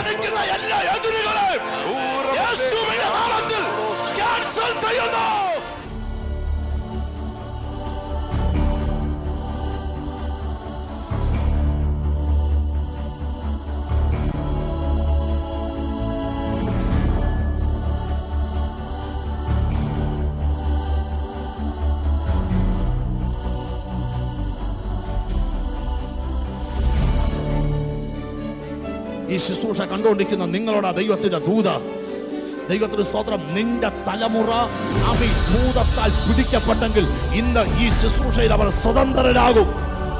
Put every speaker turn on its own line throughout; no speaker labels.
അടിക്കുന്ന എല്ലാ എതിരുകളെയും യേശുവിന്റെ നാമത്തിൽ ക്യാൻസൽ ചെയ്യുന്നു ഈ ശുശ്രൂഷ കണ്ടുകൊണ്ടിരിക്കുന്ന നിങ്ങളോട് ദൈവത്തിന്റെ ദൂത ദൈവത്തിന് സ്തോത്രം നിന്റെ തലമുറ അവി ഭൂതത്താൽ പിടിക്കപ്പെട്ടെങ്കിൽ ഇന്ന് ഈ ശുശ്രൂഷയിൽ അവർ സ്വതന്ത്രരാകും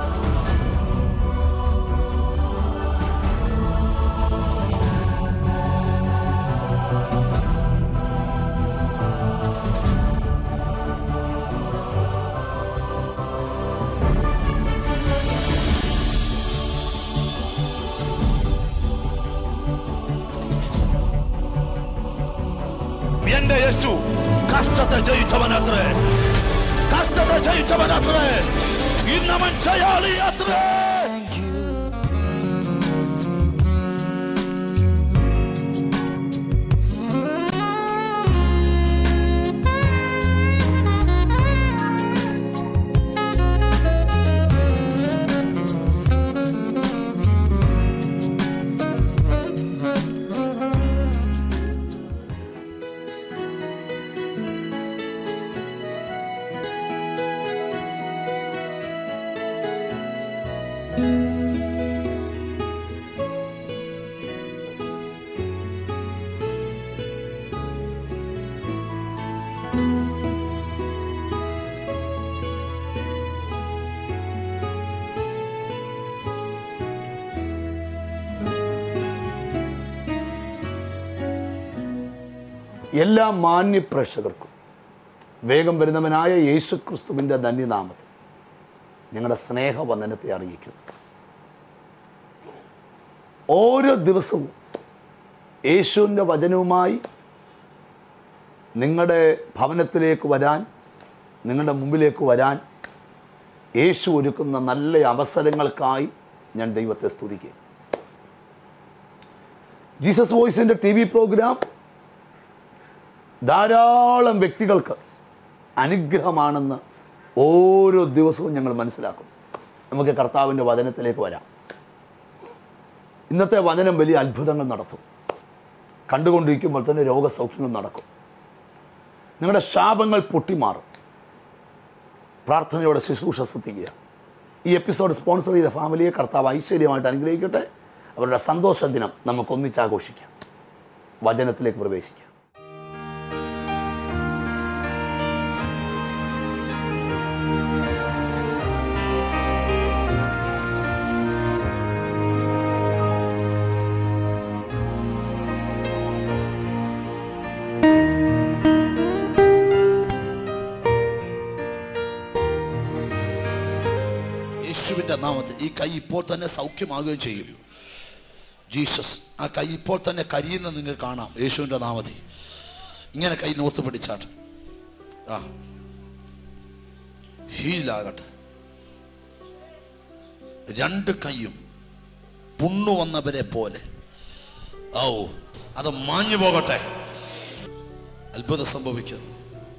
എന്റെ യേശു കഷ്ടത്തെ ജയിച്ചവനത്രേ കഷ്ടത്തെ ജയിച്ചവനത്രേ ഇന്നവൻ ജയാളി അത്രേ
എല്ലാ മാന്യ പ്രേക്ഷകർക്കും വേഗം വരുന്നവനായ യേശു ക്രിസ്തുവിൻ്റെ ധന്യനാമത്തിൽ ഞങ്ങളുടെ സ്നേഹവന്ദനത്തെ അറിയിക്കുന്നു ഓരോ ദിവസവും യേശുവിൻ്റെ വചനവുമായി നിങ്ങളുടെ ഭവനത്തിലേക്ക് വരാൻ നിങ്ങളുടെ മുമ്പിലേക്ക് വരാൻ യേശു ഒരുക്കുന്ന നല്ല അവസരങ്ങൾക്കായി ഞാൻ ദൈവത്തെ സ്തുതിക്കുക ജീസസ് വോയിസിൻ്റെ ടി വി പ്രോഗ്രാം ധാരാളം വ്യക്തികൾക്ക് അനുഗ്രഹമാണെന്ന് ഓരോ ദിവസവും ഞങ്ങൾ മനസ്സിലാക്കും നമുക്ക് കർത്താവിൻ്റെ വചനത്തിലേക്ക് വരാം ഇന്നത്തെ വചനം വലിയ അത്ഭുതങ്ങൾ നടത്തും കണ്ടുകൊണ്ടിരിക്കുമ്പോൾ തന്നെ രോഗസൗഖ്യങ്ങൾ നടക്കും നിങ്ങളുടെ ശാപങ്ങൾ പൊട്ടിമാറും പ്രാർത്ഥനയോടെ ശുശ്രൂഷ ശ്രദ്ധിക്കുക ഈ എപ്പിസോഡ് സ്പോൺസർ ചെയ്ത ഫാമിലിയെ കർത്താവ് ഐശ്വര്യമായിട്ട് അനുഗ്രഹിക്കട്ടെ അവരുടെ സന്തോഷ ദിനം നമുക്ക് ഒന്നിച്ചാഘോഷിക്കാം വചനത്തിലേക്ക് പ്രവേശിക്കാം
യേശുവിന്റെ നാമത്തിൽ ഈ കൈ ഇപ്പോൾ തന്നെ സൗഖ്യമാകുകയും ചെയ്യും ജീസസ് ആ കൈ ഇപ്പോൾ തന്നെ കരിയുന്ന നിങ്ങൾ കാണാം യേശുവിന്റെ നാമത്തിൽ ഇങ്ങനെ കൈ നോർത്ത് പിടിച്ചാട്ട് ആ ഹീലാകട്ടെ രണ്ട് കൈയും പുണ്ണു വന്നവരെ പോലെ ഓ അത് മാഞ്ഞു പോകട്ടെ അത്ഭുതം സംഭവിക്കുന്നു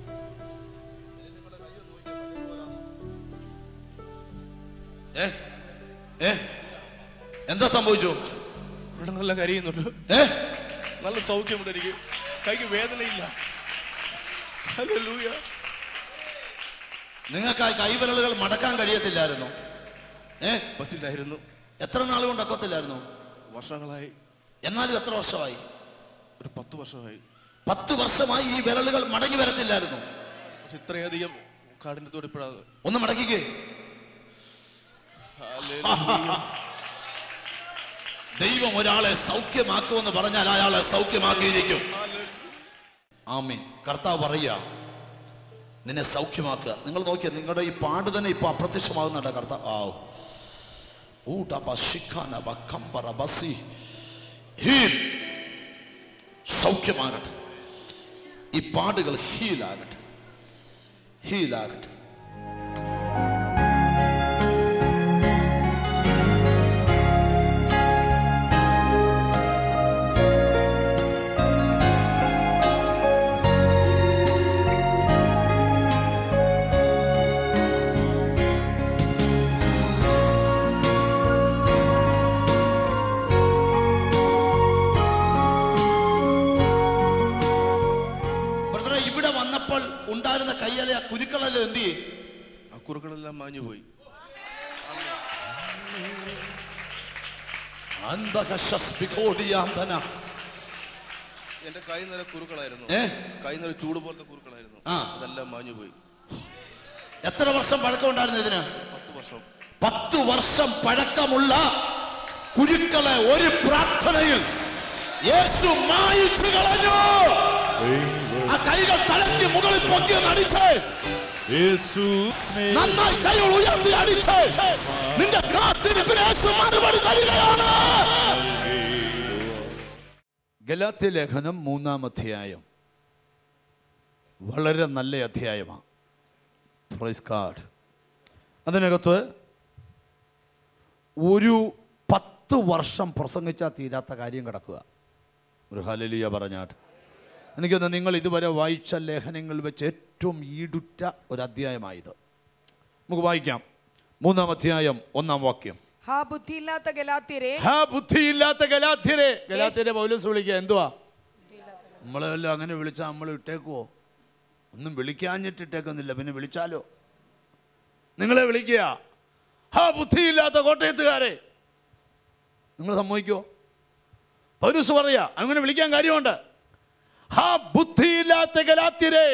ഏ ഏ എന്താ സംഭവിച്ചു
ഇവിടെ നല്ല കരയുന്നുണ്ട്
ഏ
നല്ല സൗഖ്യമുണ്ട് എനിക്ക് കൈക്ക് വേദനയില്ല ഹല്ലേലൂയ
നിങ്ങൾക്ക് ആ കൈവിരലുകൾ മടക്കാൻ കഴിയത്തില്ലായിരുന്നു ഏ
പറ്റില്ലായിരുന്നു
എത്ര നാൾ കൊണ്ട് ഒക്കത്തില്ലായിരുന്നു
വർഷങ്ങളായി
എന്നാലും എത്ര വർഷമായി
ഒരു പത്ത് വർഷമായി
പത്ത് വർഷമായി ഈ വിരലുകൾ മടങ്ങി വരത്തില്ലായിരുന്നു
പക്ഷെ ഇത്രയധികം കാഠിന്യത്തോടെ ഇപ്പോഴാണ്
ഒന്ന് മടക്കിക്കേ ദൈവം ഒരാളെ സൗഖ്യമാക്കുമെന്ന് പറഞ്ഞാൽ അയാളെ സൗഖ്യമാക്കിയിരിക്കും ആമീൻ കർത്താവ് പറയുക നിന്നെ സൗഖ്യമാക്കുക നിങ്ങൾ നോക്കിയ നിങ്ങളുടെ ഈ പാട് തന്നെ ഇപ്പൊ അപ്രത്യക്ഷമാകുന്നുണ്ട് കർത്താവ് ആ ഊട്ട ബശിഖാന ബക്കംബറ ബസി ഹീൽ സൗഖ്യമാകട്ടെ ഈ പാടുകൾ ഹീലാകട്ടെ ഹീലാകട്ടെ മാറിയാലേ ആ കുരുക്കളെല്ലാം എന്ത് ചെയ്യും
ആ കുറുക്കളെല്ലാം മാഞ്ഞു പോയി
അന്തകശസ്പികോടിയാന്തന.
എന്റെ കൈ നിറ കുറുക്കളായിരുന്നു
ഏ?
കൈ നിറ ചൂട് പോലത്തെ കുറുക്കളായിരുന്നു
ആ.
അതെല്ലാം മാഞ്ഞു പോയി
എത്ര വർഷം പഴക്കം ഉണ്ടായിരുന്നു ഇതിന്
പത്ത് വർഷം
പത്ത് വർഷം പഴക്കമുള്ള കുരുക്കളെ ഒരു പ്രാർത്ഥനയിൽ യേശു മായിച്ചു കളഞ്ഞു ആ കൈകൾ തലയ്ക്ക് മുകളിൽ പൊക്കി അടിച്ച് നന്നായി കൈകൾ ഉയർത്തി അടിച്ച് നിന്റെ കാത്തിരിപ്പിന് യേശു മറുപടി തരികയാണ് ഗലാത്യ ലേഖനം മൂന്നാം അധ്യായം വളരെ നല്ല അധ്യായമാണ് പ്രൈസ് കാർഡ് അതിനകത്ത് ഒരു പത്ത് വർഷം പ്രസംഗിച്ചാൽ തീരാത്ത കാര്യം കിടക്കുക ഒരു ഹലലിയ പറഞ്ഞാട്ട് എനിക്കൊന്ന് നിങ്ങൾ ഇതുവരെ വായിച്ച ലേഖനങ്ങൾ വെച്ച് ഏറ്റവും ഈടുറ്റ ഒരു അധ്യായമായത് നമുക്ക് വായിക്കാം മൂന്നാം അധ്യായം ഒന്നാം വാക്യം
ഹാ ബുദ്ധിയില്ലാത്ത ഗലാത്യരെ
ഹാ ബുദ്ധിയില്ലാത്ത ഗലാത്യരെ ഗലാത്യരെ പൗലോസ് വിളിക്കുക എന്തുവാ നമ്മളെല്ലാം അങ്ങനെ വിളിച്ചാൽ നമ്മൾ ഇട്ടേക്കുവോ ഒന്നും വിളിക്കാഞ്ഞിട്ട് ഇട്ടേക്കുന്നില്ല പിന്നെ വിളിച്ചാലോ നിങ്ങളെ വിളിക്കുക ഹാ ബുദ്ധിയില്ലാത്ത കോട്ടയത്തുകാരെ നിങ്ങൾ സമ്മതിക്കോ പൗരൂസ് പറയാ അങ്ങനെ വിളിക്കാൻ കാര്യമുണ്ട് ഹാ ബുദ്ധിയില്ലാത്ത ഗലാത്യരെ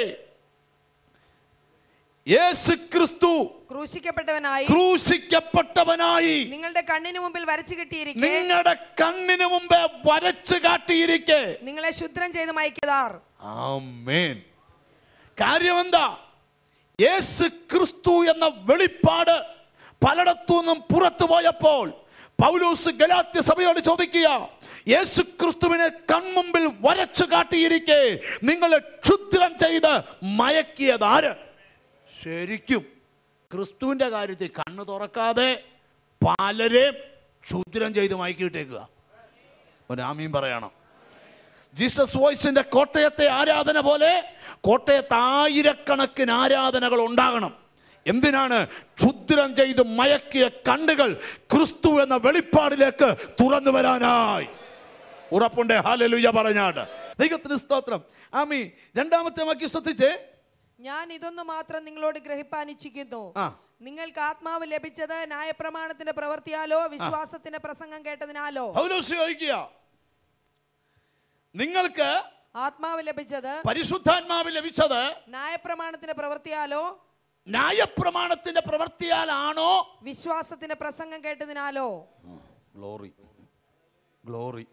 യേശു ക്രിസ്തു
ക്രൂശിക്കപ്പെട്ടവനായി
ക്രൂശിക്കപ്പെട്ടവനായി
നിങ്ങളുടെ കണ്ണിന് മുമ്പിൽ വരച്ചു കിട്ടിയിരിക്കെ
നിങ്ങളുടെ കണ്ണിന് മുമ്പേ വരച്ചു കാട്ടിയിരിക്കെ
നിങ്ങളെ ശുദ്രം ചെയ്ത് മയക്കിയതാർ
ആമേൻ കാര്യമെന്താ യേശു ക്രിസ്തു എന്ന വെളിപ്പാട് പലയിടത്തു നിന്നും പുറത്തു പോയപ്പോൾ പൗലോസ് ഗലാത്യ സഭയോട് ചോദിക്കുക യേശു ക്രിസ്തുവിനെ കൺമുമ്പിൽ വരച്ചു കാട്ടിയിരിക്കെ നിങ്ങളെ ക്ഷുദ്രം ചെയ്ത് മയക്കിയതാര് ശരിക്കും ക്രിസ്തുവിന്റെ കാര്യത്തിൽ കണ്ണ് തുറക്കാതെ പലരെയും ക്ഷുദ്രം ചെയ്ത് മയക്കിയിട്ടേക്കുക ഒരാമീൻ പറയണം ജീസസ് വോയിസിന്റെ കോട്ടയത്തെ ആരാധന പോലെ കോട്ടയത്ത് ആയിരക്കണക്കിന് ആരാധനകൾ ഉണ്ടാകണം എന്തിനാണ് ക്ഷുദ്രം ചെയ്ത് മയക്കിയ കണ്ണുകൾ ക്രിസ്തു എന്ന വെളിപ്പാടിലേക്ക് തുറന്നു വരാനായി ഉറപ്പുണ്ട് ഹാലലുയ പറഞ്ഞാട് ദൈവത്തിന് സ്തോത്രം ആമി രണ്ടാമത്തെ വാക്യം ശ്രദ്ധിച്ചേ
ഞാൻ ഇതൊന്നു മാത്രം നിങ്ങളോട് ഗ്രഹിപ്പാൻ ഇച്ഛിക്കുന്നു
ആ.
നിങ്ങൾക്ക് ആത്മാവ് ലഭിച്ചത് ന്യായപ്രമാണത്തിന്റെ പ്രവൃത്തിയാലോ വിശ്വാസത്തിന്റെ പ്രസംഗം കേട്ടതിനാലോ
പൗലോസ് ചോദിക്കുക നിങ്ങൾക്ക്
ആത്മാവ് ലഭിച്ചത്
പരിശുദ്ധാത്മാവ് ലഭിച്ചത്
ന്യായപ്രമാണത്തിന്റെ പ്രവൃത്തിയാലോ
ന്യായപ്രമാണത്തിന്റെ പ്രവൃത്തിയാലാണോ
വിശ്വാസത്തിന്റെ പ്രസംഗം കേട്ടതിനാലോ
ഗ്ലോറി ഗ്ലോറി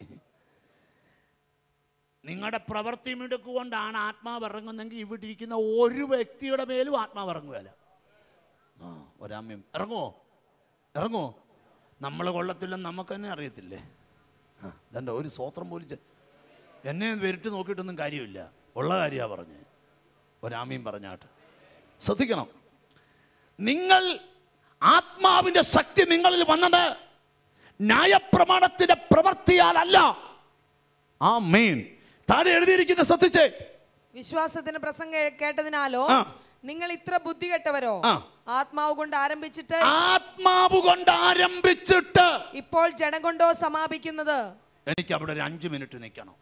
നിങ്ങളുടെ പ്രവൃത്തി മിടുക്കുകൊണ്ടാണ് ആത്മാവ് ഇറങ്ങുന്നെങ്കിൽ ഇവിടെ ഇരിക്കുന്ന ഒരു വ്യക്തിയുടെ മേലും ആത്മാവ് ഇറങ്ങുകയല്ല ആ ഒരാമ്യം ഇറങ്ങുമോ ഇറങ്ങുമോ നമ്മൾ കൊള്ളത്തില്ലെന്ന് നമുക്ക് തന്നെ അറിയത്തില്ലേ ആ ഇതണ്ട ഒരു സ്വോത്രം പോലും ചെ- എന്നെ വെരിട്ട് നോക്കിയിട്ടൊന്നും കാര്യമില്ല ഉള്ള കാര്യമാണ് പറഞ്ഞ് ഒരാമ്യം പറഞ്ഞാട്ട് ശ്രദ്ധിക്കണം നിങ്ങൾ ആത്മാവിന്റെ ശക്തി നിങ്ങളിൽ വന്നത് ന്യായപ്രമാണത്തിന്റെ പ്രവൃത്തിയാലല്ല ആ മെയിൻ താഴെ എഴുതിയിരിക്കുന്ന ശ്രദ്ധിച്ചേ
വിശ്വാസത്തിന് പ്രസംഗം കേട്ടതിനാലോ
ആ.
നിങ്ങൾ ഇത്ര ബുദ്ധി കെട്ടവരോ
ആ.
ആത്മാവ് കൊണ്ട് ആരംഭിച്ചിട്ട്
ആത്മാവ് കൊണ്ട് ആരംഭിച്ചിട്ട്
ഇപ്പോൾ ജനം കൊണ്ടോ സമാപിക്കുന്നത്
എനിക്ക് അവിടെ ഒരു അഞ്ച് മിനിറ്റ് നിൽക്കണം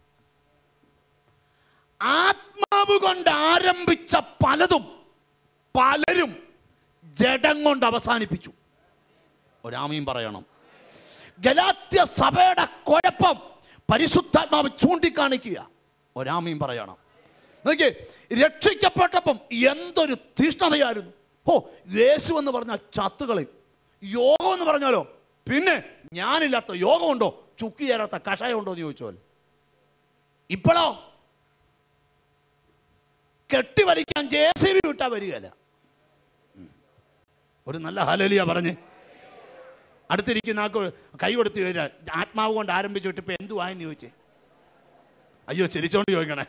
ആത്മാവ് കൊണ്ട് ആരംഭിച്ച പലതും പലരും ജഡം കൊണ്ട് അവസാനിപ്പിച്ചു ഒരാമയും പറയണം ഗലാത്യ സഭയുടെ കുഴപ്പം പരിശുദ്ധാത്മാവ് ചൂണ്ടിക്കാണിക്കുക ഒരാമയും പറയണം നോക്കിയേ രക്ഷിക്കപ്പെട്ടപ്പം എന്തൊരു തീഷ്ണതയായിരുന്നു ഓ യേശു എന്ന് പറഞ്ഞ ചത്തുകളെയും യോഗം എന്ന് പറഞ്ഞാലോ പിന്നെ ഞാനില്ലാത്ത യോഗമുണ്ടോ ചുക്കി ചേരാത്ത കഷായം ഉണ്ടോ എന്ന് ചോദിച്ചോ ഇപ്പോഴോ കെട്ടിവലിക്കാൻ ജെ സി ബി വിട്ടാ വരികയല്ല ഉം. ഒരു നല്ല ഹലലിയ പറഞ്ഞ് അടുത്തിരിക്കുന്ന ആൾക്ക് കൈ കൊടുത്ത് വരിക ആത്മാവ് കൊണ്ട് ആരംഭിച്ചിട്ട് ഇപ്പൊ എന്തുവായെന്ന് ചോദിച്ചേ അയ്യോ ചിരിച്ചോണ്ട് ചോദിക്കണേ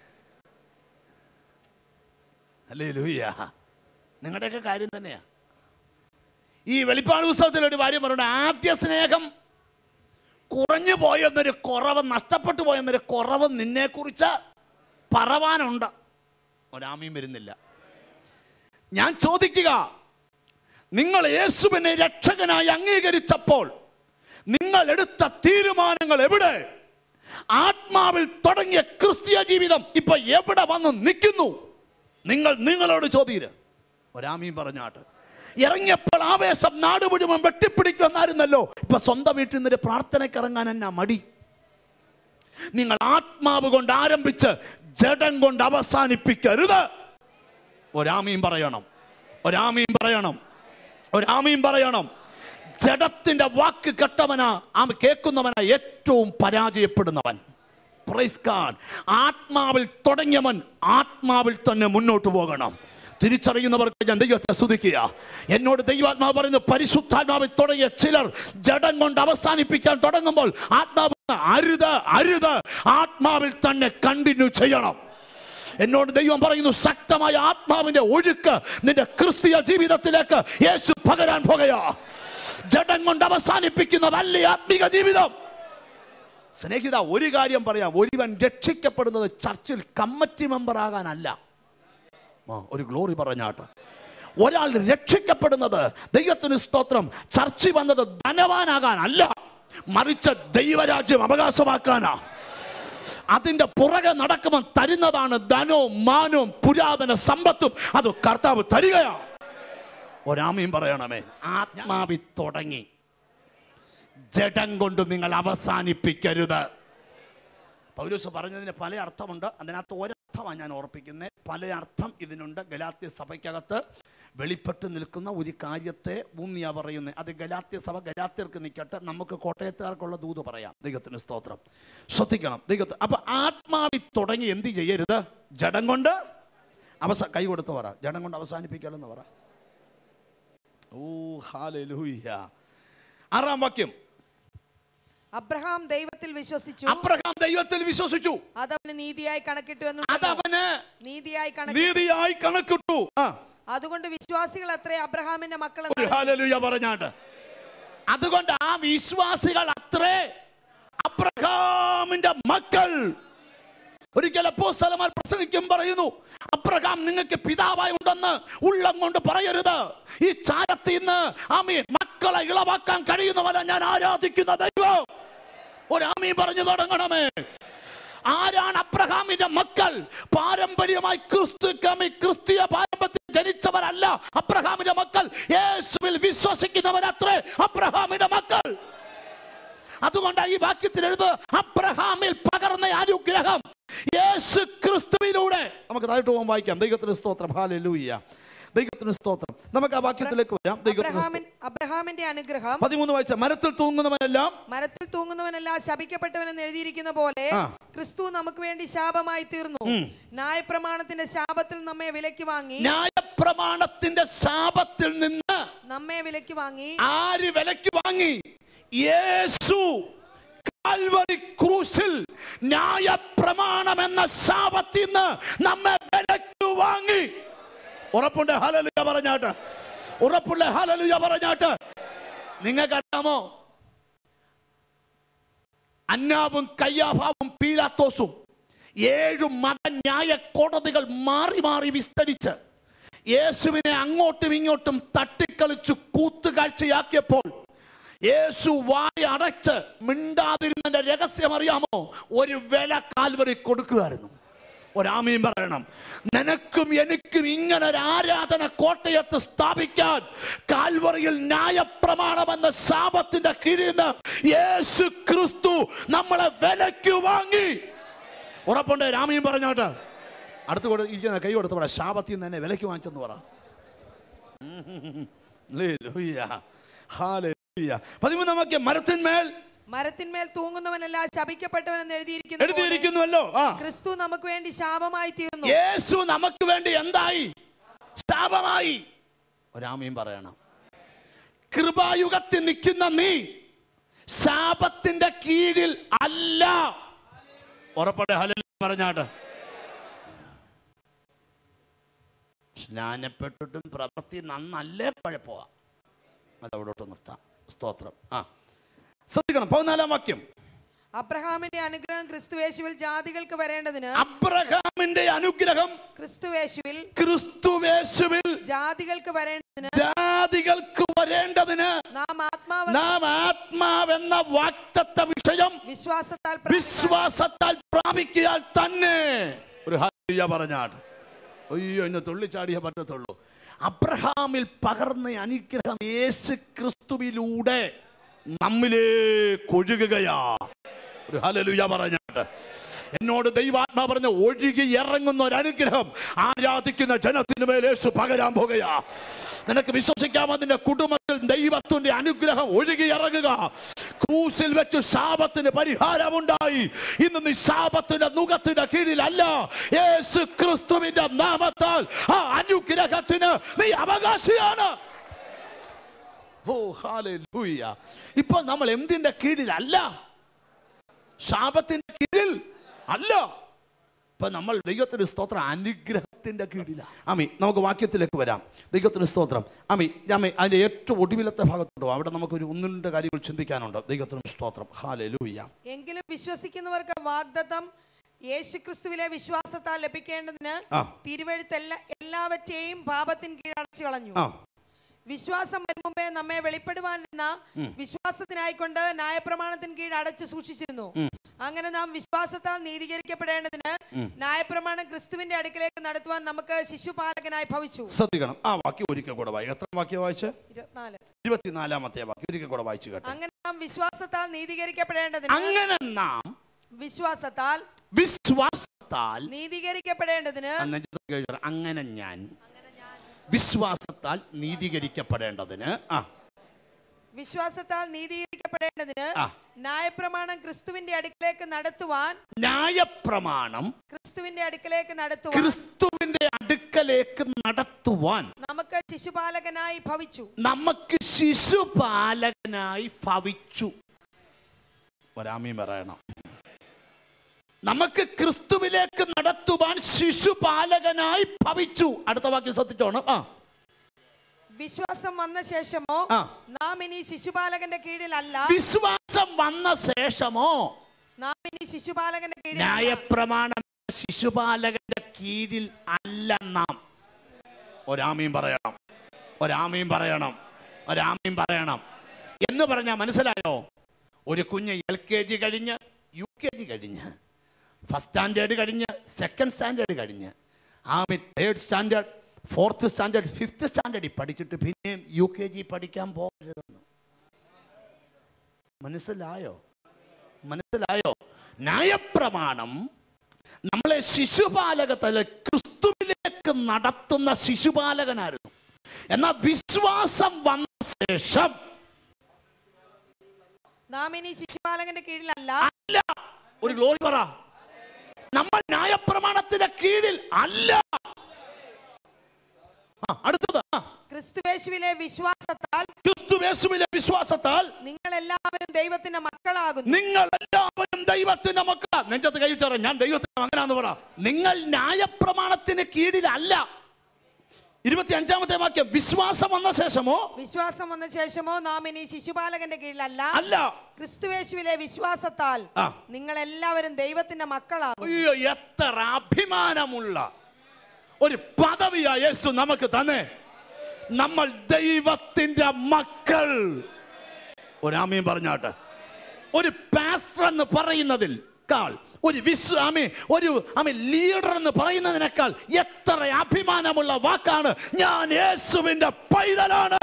അല്ലേ ലൂയ്യ നിങ്ങളുടെയൊക്കെ കാര്യം തന്നെയാ ഈ വെളിപ്പാട് പുസ്തകത്തിൽ ഒരു കാര്യം പറയുന്നത് ആദ്യ സ്നേഹം കുറഞ്ഞു പോയെന്നൊരു കുറവ് നഷ്ടപ്പെട്ടു പോയെന്നൊരു കുറവ് നിന്നെക്കുറിച്ച് പറവാനുണ്ട് ഒരാമയും വരുന്നില്ല ഞാൻ ചോദിക്കുക നിങ്ങൾ യേശുവിനെ രക്ഷകനായി അംഗീകരിച്ചപ്പോൾ നിങ്ങൾ എടുത്ത തീരുമാനങ്ങൾ എവിടെ ആത്മാവിൽ തുടങ്ങിയ ക്രിസ്തീയ ജീവിതം ഇപ്പൊ എവിടെ വന്ന് നിൽക്കുന്നു നിങ്ങൾ നിങ്ങളോട് ചോദ്യം ഒരാമീൻ പറഞ്ഞാട്ട് ഇറങ്ങിയപ്പോൾ ആവേശം നാട് മുഴുവൻ വെട്ടിപ്പിടിക്കുമെന്നായിരുന്നല്ലോ ഇപ്പൊ സ്വന്തം വീട്ടിൽ നിന്നൊരു പ്രാർത്ഥനയ്ക്ക് ഇറങ്ങാൻ എന്നാ മടി നിങ്ങൾ ആത്മാവ് കൊണ്ട് ആരംഭിച്ച് ജഡം കൊണ്ട് അവസാനിപ്പിക്കരുത് ഒരാമീൻ പറയണം ഒരാമീൻ പറയണം ഒരാമീൻ പറയണം ജഡത്തിന്റെ വാക്ക് കെട്ടവനാ ആ കേൾക്കുന്നവനാ ഏറ്റവും പരാജയപ്പെടുന്നവൻ പ്രൈസ് ഗാഡ് ആത്മാവിൽ തുടങ്ങിയവൻ ആത്മാവിൽ തന്നെ മുന്നോട്ട് പോകണം തിരിച്ചറിയുന്നവർക്ക് ഞാൻ ദൈവത്തെ സ്തുതിക്കുക എന്നോട് ദൈവാത്മാവ് പറയുന്നു പരിശുദ്ധാത്മാവിൽ തുടങ്ങിയ ചിലർ ജഡം കൊണ്ട് അവസാനിപ്പിക്കാൻ തുടങ്ങുമ്പോൾ ആത്മാവ് അരുത് അരുത് ആത്മാവിൽ തന്നെ കണ്ടിന്യൂ ചെയ്യണം എന്നോട് ദൈവം പറയുന്നു ശക്തമായ ആത്മാവിന്റെ ഒഴുക്ക് നിന്റെ ക്രിസ്തീയ ജീവിതത്തിലേക്ക് യേശു പകരാൻ പോകുകയാ ജഡം കൊണ്ട് അവസാനിപ്പിക്കുന്ന വലിയ ആത്മീക ജീവിതം സ്നേഹിത ഒരു കാര്യം പറയാം ഒരുവൻ രക്ഷിക്കപ്പെടുന്നത് ചർച്ചിൽ കമ്മിറ്റി മെമ്പർ ആകാനല്ല ആ, ഒരു ഗ്ലോറി പറഞ്ഞാട്ട് ഒരാൾ രക്ഷിക്കപ്പെടുന്നത് ദൈവത്തിന് സ്തോത്രം ചർച്ചിൽ വന്നത് ധനവാനാകാനല്ല മറിച്ച് ദൈവരാജ്യം അവകാശമാക്കാനാ അതിന്റെ പുറകെ നടക്കുമ്പോൾ തരുന്നതാണ് ധനവും മാനവും പുരാതന സമ്പത്തും അത് കർത്താവ് തരികയാ ഒരാമയും പറയണമേ ആത്മാവി തുടങ്ങി ജഡം കൊണ്ട് നിങ്ങൾ അവസാനിപ്പിക്കരുത് പൗലൂസ് പറഞ്ഞതിന് പല അർത്ഥമുണ്ട് അതിനകത്ത് ഒരർത്ഥമാണ് ഞാൻ ഓർപ്പിക്കുന്നത് പല അർത്ഥം ഇതിനുണ്ട് ഗലാത്യ സഭയ്ക്കകത്ത് വെളിപ്പെട്ട് നിൽക്കുന്ന ഒരു കാര്യത്തെ ഊന്നിയാ പറയുന്നത് അത് ഗലാത്യ സഭ ഗലാത്യർക്ക് നിൽക്കട്ടെ നമുക്ക് കോട്ടയത്തുകാർക്കുള്ള ദൂത് പറയാം ദൈവത്തിന് സ്തോത്രം ശ്രദ്ധിക്കണം ദൈവത്തെ അപ്പൊ ആത്മാവി തുടങ്ങി എന്ത് ചെയ്യരുത് ജഡം കൊണ്ട് അവസ കൈ കൊടുത്ത് പറ ജഡം കൊണ്ട് അവസാനിപ്പിക്കലെന്ന് പറ ഓ ഹാലൂയ്യ ആറാം വാക്യം
അബ്രഹാം ദൈവത്തിൽ വിശ്വസിച്ചു
അബ്രഹാം ദൈവത്തിൽ വിശ്വസിച്ചു
അതവന് നീതിയായി കണക്കിട്ടു എന്ന്
അതവന്
നീതിയായി കണക്കിട്ടു
നീതിയായി കണക്കിട്ടു ആ
അതുകൊണ്ട് വിശ്വാസികൾ അത്രേ അബ്രഹാമിന്റെ മക്കൾ
ഒരു ഹാലലുയ പറഞ്ഞാട്ട് അതുകൊണ്ട് ആ വിശ്വാസികൾ അത്രേ അബ്രഹാമിന്റെ മക്കൾ ഒരിക്കൽ അപ്പോസ്തലന്മാർ പ്രസംഗിക്കും പറയുന്നു അബ്രഹാം നിങ്ങൾക്ക് പിതാവായി ഉണ്ടെന്ന് ഉള്ളം കൊണ്ട് പറയരുത് ഈ ചാരത്തിൽ നിന്ന് ആമി മക്കളെ ഇളവാക്കാൻ കഴിയുന്നവനെ ഞാൻ ആരാധിക്കുന്ന ദൈവം ഒരാമി പറഞ്ഞു തുടങ്ങണമേ ആരാണ് അബ്രഹാമിന്റെ മക്കൾ പാരമ്പര്യമായി ക്രിസ്തു കമി ക്രിസ്തീയ പാരമ്പര്യത്തിൽ ജനിച്ചവരല്ല അബ്രഹാമിന്റെ മക്കൾ യേശുവിൽ വിശ്വസിക്കുന്നവരത്രേ അബ്രഹാമിന്റെ മക്കൾ അതുകൊണ്ട് ഈ വാക്യത്തിൽ എഴുത് അബ്രഹാമിൽ പകർന്ന അനുഗ്രഹം യേശു ക്രിസ്തുവിലൂടെ നമുക്ക് താഴോട്ട് പോകാൻ വായിക്കാം ദൈവത്തിന് സ്തോത്രം ഹാലൂയ്യ ദൈവത്തിന് സ്തോത്രം നമുക്ക് ആ വാക്യത്തിലേക്ക് വരാം ദൈവത്തിന്
അബ്രഹാമിൻ അബ്രഹാമിന്റെ അനുഗ്രഹം
പതിമൂന്ന് വായിച്ച മരത്തിൽ തൂങ്ങുന്നവനെല്ലാം
മരത്തിൽ തൂങ്ങുന്നവനെല്ലാം ശപിക്കപ്പെട്ടവനെന്ന് എഴുതിയിരിക്കുന്ന പോലെ
ആ.
ക്രിസ്തു നമുക്ക് വേണ്ടി ശാപമായി തീർന്നു ന്യായപ്രമാണത്തിന്റെ ശാപത്തിൽ നമ്മെ വിലക്ക് വാങ്ങി
ന്യായപ്രമാണത്തിന്റെ ശാപത്തിൽ നിന്ന്
നമ്മെ വിലക്ക് വാങ്ങി
ആര് വിലക്ക് വാങ്ങി യേശു കാൽവരി ക്രൂശിൽ ന്യായപ്രമാണം എന്ന ശാപത്തിൽ നിന്ന് നമ്മെ വിലക്ക് വാങ്ങി ഉറപ്പുണ്ട് ഹലലുയ പറഞ്ഞാട്ട് ഉറപ്പുള്ള ഹലലുയ പറഞ്ഞാട്ട് നിങ്ങൾക്കറിയാമോ അന്നാവും കയ്യാഭാവും പീലാത്തോസും ഏഴു മതന്യായ കോടതികൾ മാറി മാറി വിസ്തരിച്ച് യേശുവിനെ അങ്ങോട്ടും ഇങ്ങോട്ടും തട്ടിക്കളിച്ചു കൂത്തുകാഴ്ചയാക്കിയപ്പോൾ യേശു വായ അടച്ച് മിണ്ടാതിരുന്നതിന്റെ രഹസ്യം അറിയാമോ ഒരു വില കാൽവറി കൊടുക്കുകയായിരുന്നു ഒരാമയും പറയണം നിനക്കും എനിക്കും ഇങ്ങനെ ഒരു ആരാധന കോട്ടയത്ത് സ്ഥാപിക്കാൻ കാൽവറിയിൽ ന്യായപ്രമാണം എന്ന ശാപത്തിന്റെ കീഴിൽ നിന്ന് യേശു ക്രിസ്തു നമ്മളെ വിലയ്ക്ക് വാങ്ങി ഉറപ്പുണ്ട് രാമയും പറഞ്ഞോട്ട് അടുത്ത് കൊടു ഇരിക്കുന്ന കൈ കൊടുത്ത് പറ ശാപത്തിൽ നിന്ന് തന്നെ വിലയ്ക്ക് വാങ്ങിച്ചെന്ന് പറ ഹല്ലേലൂയ. ഹല്ലേലൂയ. പതിമൂന്നാം വാക്യം മരത്തിന്മേൽ
മരത്തിന്മേൽ തൂങ്ങുന്നവനെല്ലാം ശപിക്കപ്പെട്ടവനെന്ന് എഴുതിയിരിക്കുന്ന പോലെ
എഴുതിയിരിക്കുന്നുവല്ലോ ആ
ക്രിസ്തു നമുക്ക് വേണ്ടി ശാപമായി തീർന്നു
യേശു നമുക്ക് വേണ്ടി എന്തായി ശാപമായി ഒരാമയും പറയണം കൃപായുഗത്തിൽ നിൽക്കുന്ന നീ ശാപത്തിന്റെ കീഴിൽ അല്ല ഉറപ്പടെ ഹലൽ പറഞ്ഞാട്ട് സ്നാനപ്പെട്ടിട്ടും പ്രവൃത്തി നന്നല്ലേ കുഴപ്പമാ അത് അവിടോട്ട് നിർത്താം സ്തോത്രം ആ ശ്രദ്ധിക്കണം പതിനാലാം വാക്യം
അബ്രഹാമിന്റെ അനുഗ്രഹം ക്രിസ്തുവേശുവിൽ ജാതികൾക്ക് വരേണ്ടതിന്
അബ്രഹാമിന്റെ അനുഗ്രഹം
ക്രിസ്തുവേശുവിൽ
ക്രിസ്തുവേശുവിൽ
ജാതികൾക്ക് വരേണ്ടതിന്
ജാതികൾക്ക് വരേണ്ടതിന്
നാം ആത്മാവ്
നാം ആത്മാവെന്ന വാക്തത്വ വിഷയം
വിശ്വാസത്താൽ പ്രാപിക്കണം.
വിശ്വാസത്താൽ പ്രാപിക്കിയാൽ തന്നെ ഒരു ഹല്ലേലൂയ പറഞ്ഞാട്ട്
അയ്യോ എന്നെ തുള്ളിച്ചാടിയേ പറ്റത്തുള്ളൂ അബ്രഹാമിൽ പകർന്ന അനുഗ്രഹം യേശു ക്രിസ്തുവിലൂടെ നമ്മിലേക്ക് ഒഴുകുകയാ ഒരു ഹലലുയ പറഞ്ഞാട്ട് എന്നോട് ദൈവാത്മാ പറഞ്ഞ ഒഴുകി ഇറങ്ങുന്ന ഒരു അനുഗ്രഹം ആരാധിക്കുന്ന ജനത്തിന് മേൽ യേശു പകരാൻ പോകുകയാ നിനക്ക് വിശ്വസിക്കാമോ നിന്റെ കുടുംബത്തിൽ ദൈവത്തിന്റെ അനുഗ്രഹം ഒഴുകി ഇറങ്ങുക ക്രൂസിൽ വെച്ച് ശാപത്തിന് പരിഹാരമുണ്ടായി ഇന്ന് നീ ശാപത്തിന്റെ നുഖത്തിന്റെ കീഴിലല്ല യേശു ക്രിസ്തുവിന്റെ നാമത്താൽ ആ അനുഗ്രഹത്തിന് നീ അവകാശിയാണ് ഓ ഹാലൂയ ഇപ്പൊ നമ്മൾ എന്തിന്റെ കീഴിലല്ല ശാപത്തിന്റെ കീഴിൽ അല്ല ഇപ്പൊ നമ്മൾ ദൈവത്തിന് സ്തോത്രം അനുഗ്രഹത്തിന്റെ കീഴില അമി നമുക്ക് വാക്യത്തിലേക്ക് വരാം ദൈവത്തിന് സ്തോത്രം അമി അമ്മി അതിന്റെ ഏറ്റവും ഒടുവിലത്തെ ഭാഗത്തുണ്ടോ അവിടെ നമുക്കൊരു ഒന്ന് രണ്ട് കാര്യങ്ങൾ ചിന്തിക്കാനുണ്ട് ദൈവത്തിന് സ്തോത്രം ഹാലൂയ
എങ്കിലും വിശ്വസിക്കുന്നവർക്ക് വാഗ്ദത്തം യേശുക്രിസ്തുവിലെ വിശ്വാസത്താൽ ലഭിക്കേണ്ടതിന്
ആ.
തിരുവഴുത്ത് എല്ലാ എല്ലാവറ്റെയും പാപത്തിൻ കീഴടച്ചു കളഞ്ഞു
ആ
വിശ്വാസം വരും മുമ്പേ നമ്മെ വെളിപ്പെടുവാൻ നിന്ന വിശ്വാസത്തിനായിക്കൊണ്ട് ന്യായപ്രമാണത്തിന് കീഴ് അടച്ചു സൂക്ഷിച്ചിരുന്നു അങ്ങനെ നാം വിശ്വാസത്താൽ നീതീകരിക്കപ്പെടേണ്ടതിന് ന്യായപ്രമാണം ക്രിസ്തുവിന്റെ അടുക്കിലേക്ക് നടത്തുവാൻ നമുക്ക് ശിശുപാലകനായി ഭവിച്ചു
ശ്രദ്ധിക്കണം ആ വാക്യം ഒരിക്കൽ കൂടെ വായി എത്ര വാക്യം വായിച്ച്
ഇരുപത്തിനാല്
ഇരുപത്തിനാലാമത്തെ വാക്യം ഒരിക്കൽ കൂടെ വായിച്ചു കേട്ടെ
അങ്ങനെ നാം വിശ്വാസത്താൽ നീതീകരിക്കപ്പെടേണ്ടതിന്
അങ്ങനെ നാം
വിശ്വാസത്താൽ
വിശ്വാസത്താൽ
നീതീകരിക്കപ്പെടേണ്ടതിന്
ആ നെഞ്ചത്ത് കൈ വെക്കണം. അങ്ങനെ ഞാൻ വിശ്വാസത്താൽ നീതീകരിക്കപ്പെടേണ്ടതിന് ആ
വിശ്വാസത്താൽ നീതീകരിക്കപ്പെടേണ്ടതിന്
ആ.
ന്യായപ്രമാണം ക്രിസ്തുവിന്റെ അടുക്കിലേക്ക് നടത്തുവാൻ
ന്യായപ്രമാണം
ക്രിസ്തുവിന്റെ അടുക്കിലേക്ക് നടത്തുവാൻ
ക്രിസ്തുവിന്റെ അടുക്കലേക്ക് നടത്തുവാൻ
നമുക്ക് ശിശുപാലകനായി ഭവിച്ചു
നമുക്ക് ശിശുപാലകനായി ഭവിച്ചു ഒരാമീൻ പറയണം നമുക്ക് ക്രിസ്തുവിലേക്ക് നടത്തുവാൻ ശിശുപാലകനായി ഭവിച്ചു അടുത്ത വാക്യം ശ്രദ്ധിച്ചോണം ആ
വിശ്വാസം വന്ന ശേഷമോ
ആ.
നാം ഇനി ശിശുപാലകന്റെ കീഴിലല്ല
വിശ്വാസം വന്ന ശേഷമോ
നാം ഇനി ശിശുപാലകന്റെ കീഴിൽ
ന്യായപ്രമാണം ശിശുപാലകന്റെ കീഴിൽ അല്ല നാം ഒരാമീൻ പറയണം ഒരാമീൻ പറയണം ഒരാമീൻ പറയണം എന്ന് പറഞ്ഞാൽ മനസ്സിലായോ ഒരു കുഞ്ഞ് എൽ കെ ജി കഴിഞ്ഞ് യു കെ ജി കഴിഞ്ഞ് ഫസ്റ്റ് സ്റ്റാൻഡേർഡ് കഴിഞ്ഞ് സെക്കൻഡ് സ്റ്റാൻഡേർഡ് കഴിഞ്ഞ് ആമി third standard fourth standard fifth സ്റ്റാൻഡേർഡിൽ പഠിച്ചിട്ട് പിന്നെയും യു കെ ജി പഠിക്കാൻ പോകരുതെന്ന് മനസ്സിലായോ മനസ്സിലായോ ന്യായപ്രമാണം നമ്മളെ ശിശുപാലകത്തല ക്രിസ്തുവിലേക്ക് നടത്തുന്ന ശിശുപാലകനായിരുന്നു എന്നാൽ വിശ്വാസം വന്ന ശേഷം
നാം ഇനി ശിശുപാലകന്റെ കീഴിലല്ല
അല്ല ഒരു ഗ്ലോറി പറ നമ്മൾ ന്യായപ്രമാണത്തിന്റെ കീഴിൽ അല്ല ആ, അടുത്തത് ആ,
ക്രിസ്തുവേശുവിലെ വിശ്വാസത്താൽ
ക്രിസ്തുവേശുവിലെ വിശ്വാസത്താൽ
നിങ്ങൾ എല്ലാവരും ദൈവത്തിന്റെ മക്കളാകുന്നു
നിങ്ങൾ എല്ലാവരും ദൈവത്തിന്റെ മക്കളാ നെഞ്ചത്ത് കൈവിച്ചറ ഞാൻ ദൈവത്തിന്റെ മകനാന്ന് പറ നിങ്ങൾ ന്യായപ്രമാണത്തിന് കീഴിലല്ല ഇരുപത്തി അഞ്ചാമത്തെ വാക്യം വിശ്വാസം വന്ന ശേഷമോ
വിശ്വാസം വന്ന ശേഷമോ നാം ഇനി ശിശുപാലകന്റെ കീഴിലല്ല
അല്ല
ക്രിസ്തുവേശുവിലെ വിശ്വാസത്താൽ
ആ.
നിങ്ങൾ എല്ലാവരും ദൈവത്തിന്റെ മക്കളാകും
അയ്യോ എത്ര അഭിമാനമുള്ള ഒരു പദവിയാ യേശു നമുക്ക് തന്നെ നമ്മൾ ദൈവത്തിന്റെ മക്കൾ ഒരാമയും പറഞ്ഞാട്ടെ ഒരു പാസ്റ്റർ എന്ന് പറയുന്നതിൽ കാൾ ഒരു വിശ്വാമി ഒരു ആമി ലീഡർ എന്ന് പറയുന്നതിനേക്കാൾ എത്ര അഭിമാനമുള്ള വാക്കാണ് ഞാൻ യേശുവിന്റെ പൈതലാണ്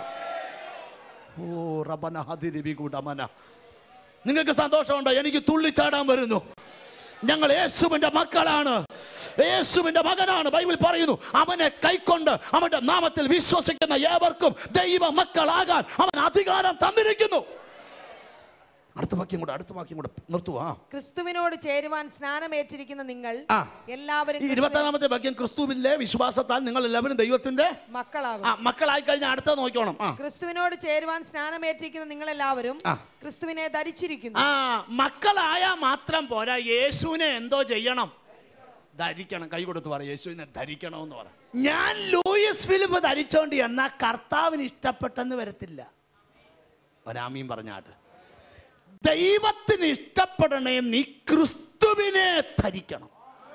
ഓ റബന ഹതിരിബി കൂടമന നിങ്ങൾക്ക് സന്തോഷമുണ്ടോ എനിക്ക് തുള്ളിച്ചാടാൻ വരുന്നു ഞങ്ങൾ യേശുവിന്റെ മക്കളാണ് യേശുവിന്റെ മകനാണ് ബൈബിൾ പറയുന്നു അവനെ കൈക്കൊണ്ട് അവന്റെ നാമത്തിൽ വിശ്വസിക്കുന്ന ഏവർക്കും ദൈവ മക്കളാകാൻ അവൻ അധികാരം തന്നിരിക്കുന്നു അടുത്ത വാക്യം കൂടെ അടുത്ത വാക്യം കൂടെ നിർത്തുവാ
ക്രിസ്തുവിനോട് ചേരുവാൻ സ്നാനമേറ്റിരിക്കുന്ന നിങ്ങൾ
ആ.
എല്ലാവരും
ഈ
ക്രിസ്തുവിന്റെ
ഇരുപത്താറാമത്തെ വാക്യം ക്രിസ്തുവിലെ വിശ്വാസത്താൽ നിങ്ങൾ എല്ലാവരും ദൈവത്തിന്റെ
മക്കളാകും
ആ മക്കളായി കഴിഞ്ഞാൽ അടുത്ത നോക്കിക്കോണം ആ
ക്രിസ്തുവിനോട് ചേരുവാൻ സ്നാനമേറ്റിരിക്കുന്ന നിങ്ങൾ എല്ലാവരും
ആ.
ക്രിസ്തുവിനെ ധരിച്ചിരിക്കുന്നു
ആ മക്കളായ മാത്രം പോരാ യേശുവിനെ എന്തോ ചെയ്യണം ധരിക്കണം കൈ കൊടുത്ത് പറ യേശുവിനെ ധരിക്കണമെന്ന് പറ ഞാൻ ലൂയിസ് ഫിലിപ്പ് ധരിച്ചോണ്ട് എന്നാ കർത്താവിന് ഇഷ്ടപ്പെട്ടെന്ന് വരത്തില്ല ഒരാമീൻ പറഞ്ഞാട്ട് ദൈവത്തിന് ഇഷ്ടപ്പെടണേ നീ ക്രിസ്തുവിനെ ധരിക്കണം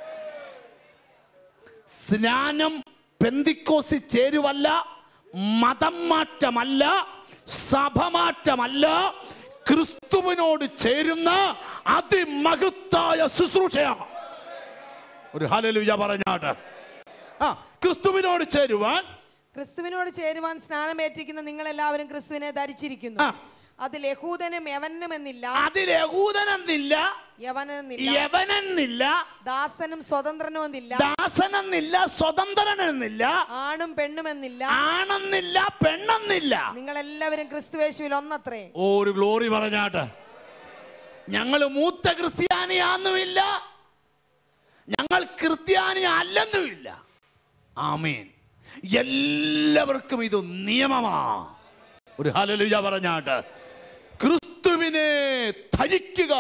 സ്നാനം പെന്തിക്കോസി ചേരുവല്ല മതം മാറ്റമല്ല സഭമാറ്റമല്ല ക്രിസ്തുവിനോട് ചേരുന്ന അതിമഹത്തായ ശുശ്രൂഷയാ ഒരു ഹലലുയ പറഞ്ഞാട്ട് ആ ക്രിസ്തുവിനോട് ചേരുവാൻ
ക്രിസ്തുവിനോട് ചേരുവാൻ സ്നാനമേറ്റിരിക്കുന്ന നിങ്ങൾ എല്ലാവരും ക്രിസ്തുവിനെ ധരിച്ചിരിക്കുന്നു
ആ.
അതിൽ യഹൂദനും യവനനുമെന്നില്ല
അതിൽ യഹൂദനെന്നില്ല
യവനെന്നില്ല
യവനെന്നില്ല
ദാസനും സ്വതന്ത്രനുമെന്നില്ല
ദാസനെന്നില്ല സ്വതന്ത്രനെന്നില്ല
ആണും പെണ്ണുമെന്നില്ല
ആണെന്നില്ല പെണ്ണെന്നില്ല
നിങ്ങൾ എല്ലാവരും ക്രിസ്തുവേശുവിൽ ഒന്നത്രേ
ഒരു ഗ്ലോറി പറഞ്ഞാട്ട് ഞങ്ങൾ മൂത്ത ക്രിസ്ത്യാനിയാന്നുമില്ല ഞങ്ങൾ ക്രിസ്ത്യാനി അല്ലെന്നുമില്ല ആമീൻ എല്ലാവർക്കും ഇത് നിയമമാ ഒരു ഹലലുയ പറഞ്ഞാട്ട് ക്രിസ്തുവിനെ ധരിക്കുക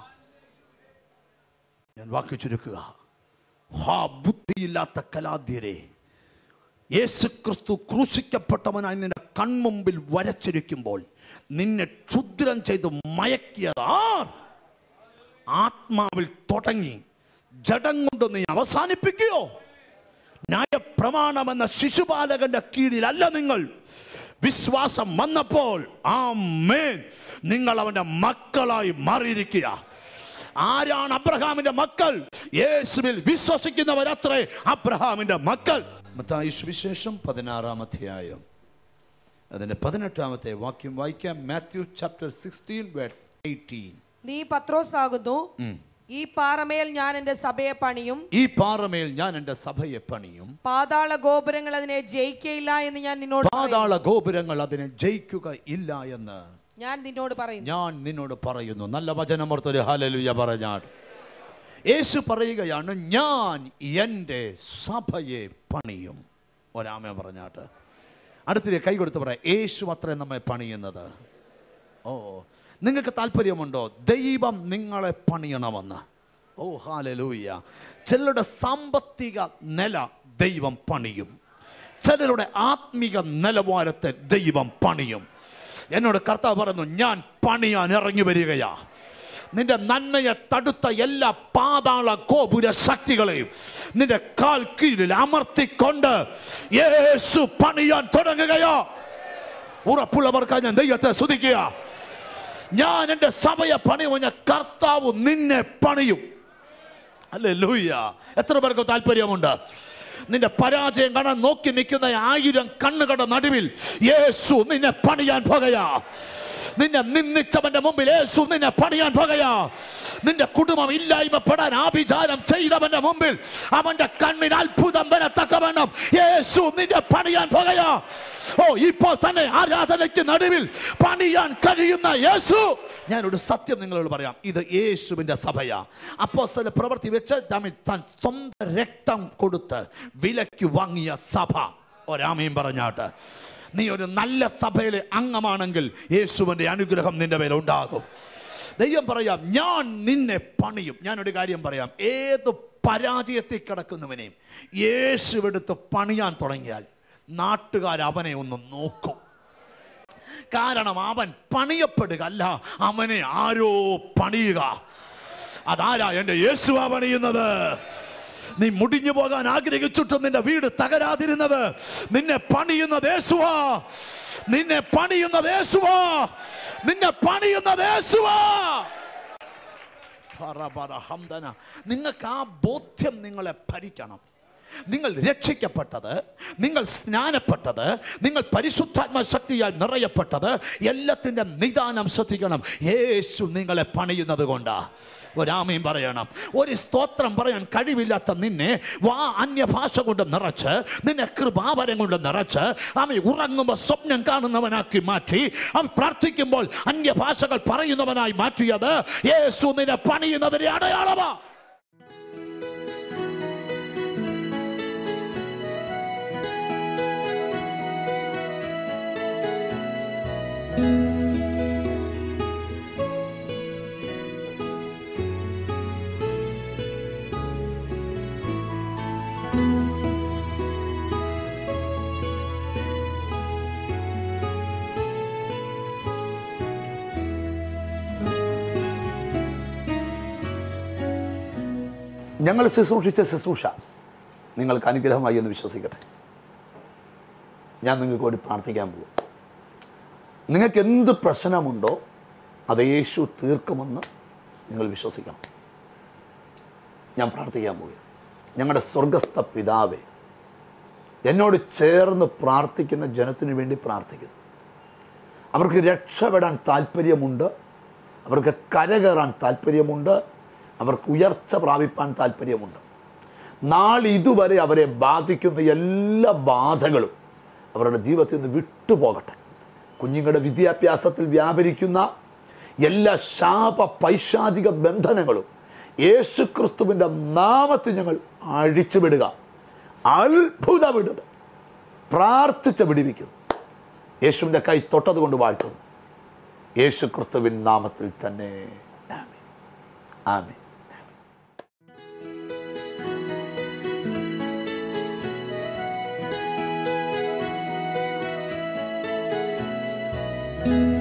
ഞാൻ വാക്ക് ചുരുക്കുക ഹാ ബുദ്ധിയില്ലാത്ത കലാദ്യരെ യേശു ക്രിസ്തു ക്രൂശിക്കപ്പെട്ടവനായി നിന്റെ കൺമുമ്പിൽ വരച്ചിരിക്കുമ്പോൾ നിന്നെ ക്ഷുദ്രം ചെയ്ത് മയക്കിയത് ആർ ആത്മാവിൽ തുടങ്ങി ജഡം കൊണ്ട് നീ അവസാനിപ്പിക്കുകയോ ന്യായപ്രമാണമെന്ന ശിശുപാലകന്റെ കീഴിലല്ല നിങ്ങൾ വിശ്വാസം വന്നപ്പോൾ ആ മേൻ നിങ്ങൾ അവന്റെ മക്കളായി മാറിയിരിക്കുക ആരാണ് അബ്രഹാമിന്റെ മക്കൾ യേശുവിൽ വിശ്വസിക്കുന്നവരത്രേ അബ്രഹാമിന്റെ മക്കൾ മത്തായി സുവിശേഷം പതിനാറാം അധ്യായം അതിന്റെ പതിനെട്ടാമത്തെ വാക്യം വായിക്കാം Matthew chapter sixteen words eighteen
നീ പത്രോസ് ആകുന്നു ഈ പാറമേൽ ഞാൻ എന്റെ സഭയെ പണിയും
ഈ പാറമേൽ ഞാൻ എൻ്റെ സഭയെ പണിയും
പാതാള ഗോപുരങ്ങൾ അതിനെ ജയിക്കയില്ല എന്ന് ഞാൻ നിന്നോട് പറയുന്നു.
പാതാള ഗോപുരങ്ങൾ അതിനെ ജയിക്കുക ഇല്ല എന്ന്
ഞാൻ നിന്നോട് പറയുന്നു
ഞാൻ നിന്നോട് പറയുന്നു നല്ല വചനമോർത്തൊരു ഹാലലുയ പറഞ്ഞാട് യേശു പറയുകയാണ് ഞാൻ എൻ്റെ സഭയെ പണിയും ഒരാമ പറഞ്ഞാട്ട് അടുത്തിരി കൈ കൊടുത്ത് പറയാം യേശു അത്രേ നമ്മെ പണിയുന്നത് ഓ നിങ്ങൾക്ക് താല്പര്യമുണ്ടോ ദൈവം നിങ്ങളെ പണിയണമെന്ന് ഓ ഹാലലൂയ ചിലരുടെ സാമ്പത്തിക നില ദൈവം പണിയും ചിലരുടെ ആത്മിക നിലവാരത്തെ ദൈവം പണിയും എന്നോട് കർത്താവ് പറഞ്ഞു ഞാൻ പണിയാൻ ഇറങ്ങി വരികയാ നിന്റെ നന്മയെ തടുത്ത എല്ലാ പാതാള ഗോപുര ശക്തികളെയും നിന്റെ കാൽ കീഴിൽ അമർത്തിക്കൊണ്ട് യേശു പണിയാൻ തുടങ്ങുകയോ ഉറപ്പുള്ളവർക്കായി ഞാൻ ദൈവത്തെ സ്തുതിക്കുക ഞാൻ എൻ്റെ സഭയെ പണിയുന്ന കർത്താവ് നിന്നെ പണിയും അല്ലേ ലൂയ്യ എത്ര പേർക്ക് താല്പര്യമുണ്ട് നിന്റെ പരാജയം കാണാൻ നോക്കി നിൽക്കുന്ന ആയിരം കണ്ണുകളുടെ നടുവിൽ യേശു നിന്നെ പണിയാൻ പോകുകയാ നിന്നെ നിന്ദിച്ചവന്റെ മുമ്പിൽ യേശു നിന്നെ പണിയാൻ പോകുകയാ നിന്റെ കുടുംബം ഇല്ലായ്മപ്പെടാൻ ആഭിചാരം ചെയ്തവന്റെ മുമ്പിൽ അവന്റെ കണ്ണിന് അത്ഭുതം വരത്തക്കവണ്ണം യേശു നിന്നെ പണിയാൻ പോകുകയാ ഓ ഇപ്പോൾ തന്നെ ആരാധനയ്ക്ക് നടുവിൽ പണിയാൻ കഴിയുന്ന യേശു ഞാനൊരു സത്യം നിങ്ങളോട് പറയാം ഇത് യേശുവിന്റെ സഭയാ അപ്പോസ്തല പ്രവൃത്തി വെച്ച് തമ്മിൽ താൻ സ്വന്തം രക്തം കൊടുത്ത് വിലയ്ക്ക് വാങ്ങിയ സഭ ഒരാമയും പറഞ്ഞാട്ട് നീ ഒരു നല്ല സഭയിലെ അംഗമാണെങ്കിൽ യേശുവിന്റെ അനുഗ്രഹം നിന്റെ മേൽ ഉണ്ടാകും ദൈവം പറയാം ഞാൻ നിന്നെ പണിയും ഞാനൊരു കാര്യം പറയാം ഏത് പരാജയത്തിൽ കിടക്കുന്നവനെയും യേശുവെടുത്ത് പണിയാൻ തുടങ്ങിയാൽ നാട്ടുകാർ അവനെ ഒന്ന് നോക്കും കാരണം അവൻ പണിയപ്പെടുക അല്ല അവനെ ആരോ പണിയുക അതാരാ എൻ്റെ യേശുവാ പണിയുന്നത് നീ മുടിഞ്ഞു പോകാൻ ആഗ്രഹിച്ചിട്ടും നിന്റെ വീട് തകരാതിരുന്നത് നിന്നെ പണിയുന്നത് യേശുവാ നിന്നെ പണിയുന്നത് യേശുവാ നിന്നെ പണിയുന്നത് യേശുവാ പറ, പറ, ഹംദന. നിങ്ങൾക്ക് ആ ബോധ്യം നിങ്ങളെ ഭരിക്കണം നിങ്ങൾ രക്ഷിക്കപ്പെട്ടത് നിങ്ങൾ സ്നാനപ്പെട്ടത് നിങ്ങൾ പരിശുദ്ധാത്മ ശക്തിയാൽ നിറയപ്പെട്ടത് എല്ലാത്തിൻ്റെ നിദാനം ശ്രദ്ധിക്കണം യേശു നിങ്ങളെ പണിയുന്നത് കൊണ്ടാ ഒരാമയും പറയണം ഒരു സ്തോത്രം പറയാൻ കഴിവില്ലാത്ത നിന്നെ വാ അന്യഭാഷ കൊണ്ട് നിറച്ച് നിന്നെ കൃപാവരം കൊണ്ട് നിറച്ച് അവൻ ഉറങ്ങുമ്പോൾ സ്വപ്നം കാണുന്നവനാക്കി മാറ്റി അവൻ പ്രാർത്ഥിക്കുമ്പോൾ അന്യഭാഷകൾ പറയുന്നവനായി മാറ്റിയത് യേശു നിന്നെ പണിയുന്നതിന്റെ അടയാളമാ ഞങ്ങൾ ശുശ്രൂഷിച്ച ശുശ്രൂഷ നിങ്ങൾക്ക് അനുഗ്രഹമായി എന്ന് വിശ്വസിക്കട്ടെ ഞാൻ നിങ്ങൾക്ക് വേണ്ടി പ്രാർത്ഥിക്കാൻ പോകും നിങ്ങൾക്ക് എന്ത് പ്രശ്നമുണ്ടോ അത് യേശു തീർക്കുമെന്ന് നിങ്ങൾ വിശ്വസിക്കണം ഞാൻ പ്രാർത്ഥിക്കാൻ പോകും ഞങ്ങളുടെ സ്വർഗസ്ഥ പിതാവേ
എന്നോട് ചേർന്ന് പ്രാർത്ഥിക്കുന്ന ജനത്തിന് വേണ്ടി പ്രാർത്ഥിക്കുന്നു അവർക്ക് രക്ഷപ്പെടാൻ താല്പര്യമുണ്ട് അവർക്ക് കരകയറാൻ താല്പര്യമുണ്ട് അവർക്ക് ഉയർച്ച പ്രാപിപ്പാൻ താല്പര്യമുണ്ട് നാളെ ഇതുവരെ അവരെ ബാധിക്കുന്ന എല്ലാ ബാധകളും അവരുടെ ജീവിതത്തിൽ നിന്ന് വിട്ടുപോകട്ടെ കുഞ്ഞുങ്ങളുടെ വിദ്യാഭ്യാസത്തിൽ വ്യാപരിക്കുന്ന എല്ലാ ശാപ പൈശാചിക ബന്ധനങ്ങളും യേശുക്രിസ്തുവിൻ്റെ നാമത്തിൽ ഞങ്ങൾ അഴിച്ചുവിടുക അത്ഭുത വിടുക പ്രാർത്ഥിച്ച് വിടിവിക്കുന്നു യേശുവിൻ്റെ കൈ തൊട്ടത് കൊണ്ട് വാഴ്ത്തുന്നു യേശു ക്രിസ്തുവിൻ നാമത്തിൽ തന്നെ ആമേൻ ആമേൻ
thank